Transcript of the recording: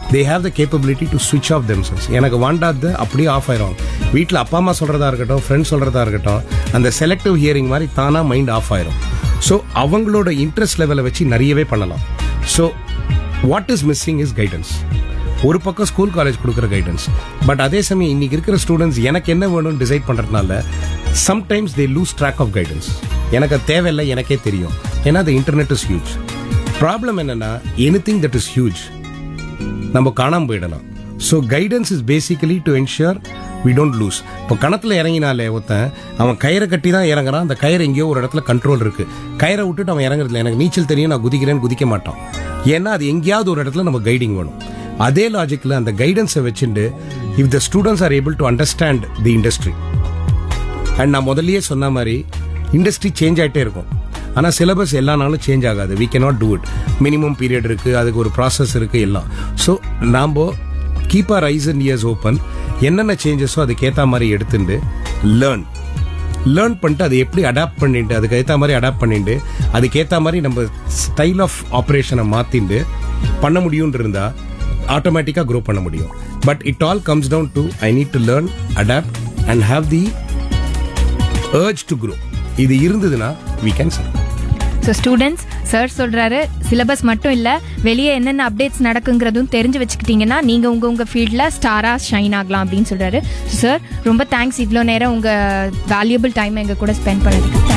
they have the capability to ஸ்விட்ச் off themselves எனக்கு வாண்டாது அப்படியே ஆஃப் ஆயிரும் வீட்டில் அப்பா அம்மா சொல்கிறதா இருக்கட்டும் ஃப்ரெண்ட்ஸ் சொல்கிறதா இருக்கட்டும் அந்த செலக்டிவ் ஹியரிங் மாதிரி தானாக மைண்ட் ஆஃப் ஆயிரும் ஸோ அவங்களோட இன்ட்ரெஸ்ட் லெவலை வச்சு நிறையவே பண்ணலாம் so what is missing is guidance ஒரு பக்கம் ஸ்கூல் காலேஜ் கொடுக்குற கைடன்ஸ் பட் அதே சமயம் இன்னைக்கு இருக்கிற ஸ்டூடெண்ட்ஸ் எனக்கு என்ன வேணும்னு டிசைட் பண்ணுறதுனால sometimes they lose track of guidance எனக்கு அது தேவையில்லை எனக்கே தெரியும் ஏன்னா the internet is huge problem என்னன்னா any thing that is huge நம்ம காணாம போயிடலாம் so guidance is basically to ensure we don't lose இப்போ கணத்துல இறங்கினாலே ஒருத்தன் அவன் கயிறை கட்டி தான் இறங்குறான் அந்த கயிறு எங்கேயோ ஒரு இடத்துல கண்ட்ரோல் இருக்கு கயிறை விட்டுட்டு அவன் இறங்குறதுல எனக்கு நீச்சல் தெரியும் நான் குதிக்கிறேன்னு குதிக்க மாட்டான் ஏன்னா அது எங்கேயாவது ஒரு இடத்துல நம்ம கைடிங் வேணும் அதே லாஜிக்ல அந்த கைடன்ஸை வச்சுட்டு if the students are able to understand the industry and நான் முதல்லயே சொன்ன மாதிரி இண்டஸ்ட்ரி சேஞ்ச் ஆயிட்டே இருக்கும் ஆனால் சிலபஸ் எல்லா நாளும் சேஞ்ச் ஆகாது we cannot do it minimum period இருக்கு அதுக்கு ஒரு ப்ராசஸ் இருக்கு எல்லாம் ஸோ நாம் keep our eyes and ears open என்னென்ன சேஞ்சஸோ அதுக்கேற்ற மாதிரி எடுத்துட்டு லேர்ன் லேர்ன் பண்ணிட்டு அதை எப்படி அடாப்ட் பண்ணிட்டு அதுக்கு ஏற்ற மாதிரி அடாப்ட் பண்ணிட்டு அதுக்கேற்ற மாதிரி நம்ம ஸ்டைல் ஆஃப் ஆப்ரேஷனை மாற்றிட்டு பண்ண முடியும்னு இருந்தா ஆட்டோமேட்டிக்காக க்ரோ பண்ண முடியும் but it all comes down to I need to learn adapt and have the urge to grow இது இருந்ததுன்னா we can survive so students sir சொல்றாரு சிலபஸ் மட்டும் இல்ல வெளியே என்னென்ன அப்டேட்ஸ் நடக்குங்கிறதும் தெரிஞ்சு வச்சுக்கிட்டீங்கன்னா நீங்க உங்க உங்க ஃபீல்ட்ல ஸ்டாரா ஷைன் ஆகலாம் அப்படின்னு சொல்றாரு சார் ரொம்ப தேங்க்ஸ் இவ்வளோ நேரம் உங்க வேல்யூபிள் டைம் எங்க கூட ஸ்பெண்ட் பண்ணதுக்கு